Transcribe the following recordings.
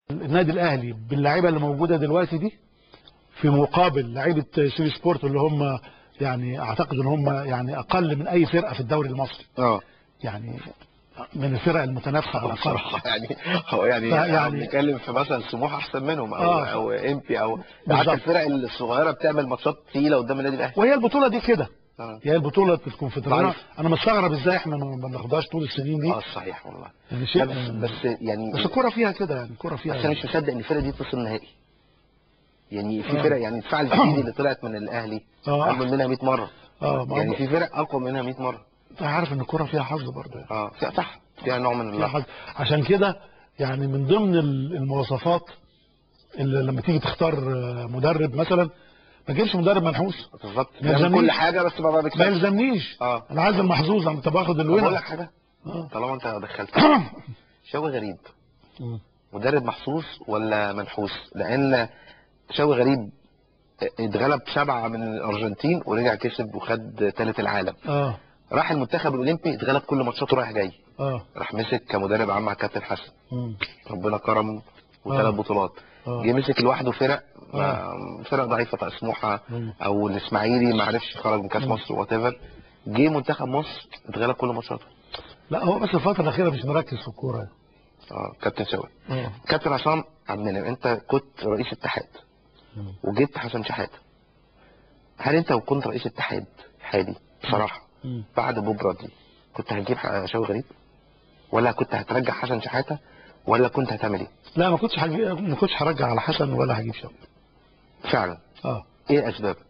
النادي الاهلي باللعيبه اللي موجوده دلوقتي دي في مقابل لعيبه سيري سبورت اللي هم يعني اعتقد ان هم يعني اقل من اي فرقه في الدوري المصري اه يعني من الفرق المتنافسه على الأقل. بصراحه يعني هو يعني فيعني- يعني بنتكلم في مثلا سموحه احسن منهم او آه. او امبي او بالظبط. حتى الفرق الصغيره بتعمل ماتشات تقيله قدام النادي الاهلي وهي البطوله دي كده اه هي البطوله الكونفدراليه ضعيف. انا مستغرب ازاي احنا ما ما بناخدهاش طول السنين دي اه صحيح والله يعني لا شيء بس بس يعني بس الكوره فيها كده يعني الكوره فيها بس انا مش مصدق ان الفرقه دي توصل نهائي يعني في آه. فرق يعني دفاع الجديد اللي طلعت من الاهلي اه اجمل منها 100 مره اه ما يعني هو- في فرق اقوى منها 100 مره انت عارف ان الكوره فيها حظ برضه يعني. اه فيها صح فيها نوع من فيها اللحظه حظ عشان كده يعني من ضمن ال- المواصفات اللي لما تيجي تختار آه، مدرب مثلا ما تجيبش مدرب منحوس بالظبط ما بيعمل يلزمنيش. كل حاجه بس ما ما بيكسبش يلزمنيش اه انا عايز المحظوظ انا باخد طب اقول الوينر لك حاجه آه. طالما انت دخلت شوقي غريب مم. مدرب محظوظ ولا منحوس لان شوقي غريب اتغلب سبعة من الارجنتين ورجع كسب وخد ثالث العالم اه راح المنتخب الاولمبي اتغلب كل ماتشاته رايح جاي اه راح مسك كمدرب عام مع كابتن حسن مم. ربنا كرمه وثلاث آه. بطولات آه. جه مسك لوحده فرق آه. ما- فرق ضعيفه بتاع سموحه مم. او الاسماعيلي ما عرفش يخرج من كاس مم. مصر وات ايفر جه منتخب مصر اتغلب كل ماتشاته لا هو بس الفتره الاخيره مش مركز في الكوره اه كابتن شوقي اه كابتن عصام عبد المنعم انت كنت رئيس اتحاد مم. وجبت حسن شحاته هل انت لو كنت رئيس اتحاد حالي بصراحه مم. بعد بعد بوب راضي كنت هتجيب ح- شوقي غريب ولا كنت هترجع حسن شحاته ولا كنت هتعمل ايه لا ما كنتش هجي... ما كنتش هرجع على حسن ولا هجيب شوقي فعلا اه ايه اسبابك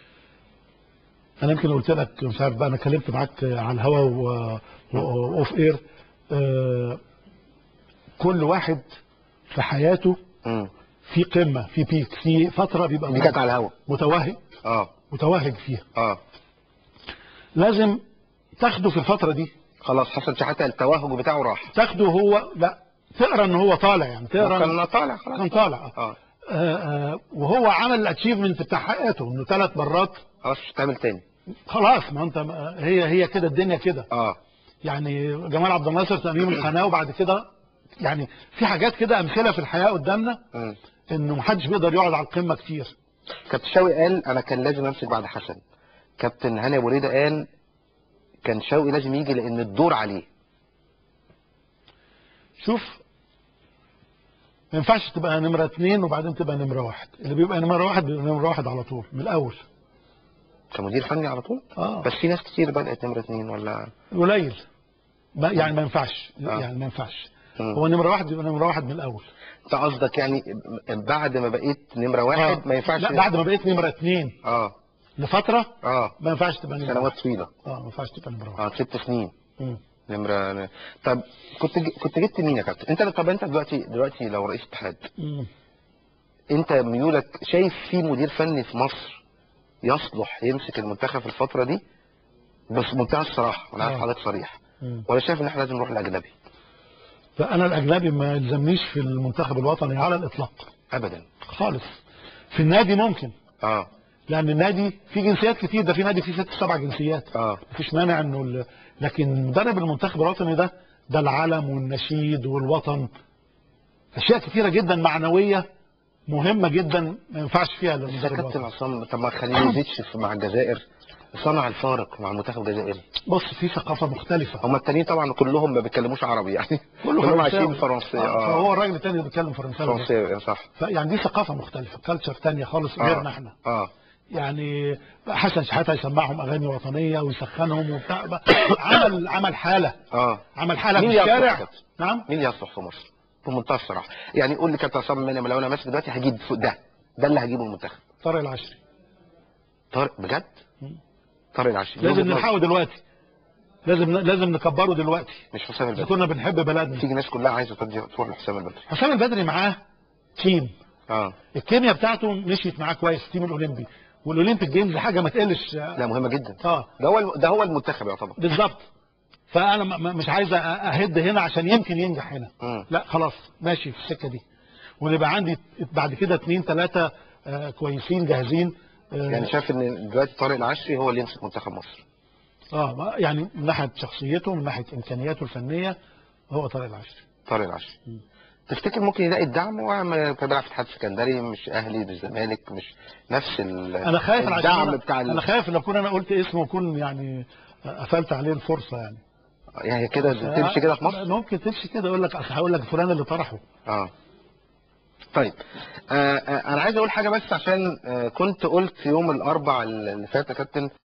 انا يمكن قلت لك مش عارف بقى انا اتكلمت معاك على الهوا واوف اير آه كل واحد في حياته امم في قمه في بيك في فتره بيبقى دي كانت على الهوا متوهج اه متوهج فيها اه لازم تاخده في الفتره دي خلاص حسن شحاته التوهج بتاعه راح تاخده هو لا تقرا ان هو طالع يعني تقرا كان طالع خلاص كان طالع اه آه آه وهو عمل الاتشيفمنت بتاع حياته انه ثلاث مرات خلاص مش هتعمل تاني خلاص ما انت هي هي كده الدنيا كده اه يعني جمال عبد الناصر تأميم القناة وبعد كده يعني في حاجات كده أمثلة في الحياة قدامنا امم إنه محدش بيقدر يقعد على القمة كتير كابتن شوقي قال انا كان لازم امسك بعد حسن كابتن هاني ابو ريده قال كان شوقي لازم يجي لان الدور عليه شوف ما ينفعش تبقى نمرة اتنين وبعدين تبقى نمرة واحد اللي بيبقى نمرة واحد بيبقى نمرة واحد على طول من الأول كمدير فني على طول اه بس في ناس كتير بدات نمره اتنين ولا قليل ما يعني ما ينفعش آه. يعني ما ينفعش مم. هو نمرة واحد يبقى نمرة واحد من الأول انت قصدك يعني بعد ما بقيت نمره واحد آه. ما ينفعش لا بعد ما بقيت نمرة اتنين اه لفترة اه ما ينفعش تبقى نمرة سنوات واحد طويله اه ما ينفعش تبقى نمرة واحد اه ست سنين مم. نمره طب كنت ج... كنت جبت مين يا كابتن انت طب انت دلوقتي دلوقتي لو رئيس اتحاد مم. انت ميولك شايف في مدير فني في مصر يصلح يمسك المنتخب في الفتره دي بس منتهى الصراحه وانا عارف آه. حضرتك صريح مم. ولا شايف ان احنا لازم نروح الاجنبي فأنا الأجنبي ما يلزمنيش في المنتخب الوطني على الإطلاق ابدا خالص في النادي ممكن اه لأن النادي فيه جنسيات كتير ده في نادي فيه ست سبع جنسيات اه مفيش مانع إنه ال... لكن مدرب المنتخب الوطني ده ده العلم والنشيد والوطن أشياء كتيرة جدا معنوية مهمة جدا ما ينفعش فيها بس يا للمدرب كابتن الوطني عصام طب ما خلينيزيتش في- مع الجزائر صنع الفارق مع المنتخب الجزائري بص في ثقافة مختلفة هم التانيين طبعا كلهم ما بيتكلموش عربي يعني كلهم فرنساوي. عايشين فرنسي آه. اه فهو الراجل التاني اللي بيتكلم فرنساوي ده. فرنسي صح يعني دي ثقافة مختلفة كالتشر تانية خالص آه. غيرنا احنا اه يعني حسن شحاتة يسمعهم اغاني وطنيه ويسخنهم وبتاع بقى. عمل عمل حاله اه عمل حاله في مين يصلح الشارع كابتن؟ نعم مين يصلح في مصر بمنتهى الصراحه يعني قول لي كابتن عصام منعم لو انا ماسك دلوقتي هجيب فوق ده ده اللي هجيبه المنتخب طارق العشري طارق بجد مم. طارق العشري لازم وجهة نظر. نلحقه دلوقتي لازم لازم نكبره دلوقتي مش حسام اذا البدري كنا بنحب بلدنا تيجي ناس كلها عايزه تدي تروح لحسام البدري حسام البدري معاه تيم اه الكيمياء بتاعته مشيت معاه كويس التيم الاولمبي والاولمبيك جيمز حاجه ما تقلش لا مهمه جدا اه ده هو الم- ده هو المنتخب يعتبر بالظبط فانا م- م- مش عايز أ- اهد هنا عشان يمكن ينجح هنا مم. لا خلاص ماشي في السكه دي ونبقى عندي بعد كده اثنين ثلاثه آه كويسين جاهزين آه يعني شايف ان دلوقتي طارق العشري هو اللي يمسك منتخب مصر اه ما- يعني من ناحيه شخصيته من ناحيه امكانياته الفنيه هو طارق العشري طارق العشري مم. تفتكر ممكن يلاقي الدعم وهو كان بيلعب في الاتحاد السكندري مش اهلي مش زمالك مش نفس ال- انا خايف عشان الدعم أنا- بتاع ال- انا خايف لو كون انا قلت اسمه وكون يعني قفلت عليه الفرصه يعني يعني كده تمشي كده في مصر ممكن تمشي كده يقول لك أصل هقول لك فلان اللي طرحه اه طيب آه آه انا عايز اقول حاجه بس عشان آه كنت قلت يوم الاربع اللي فات يا كابتن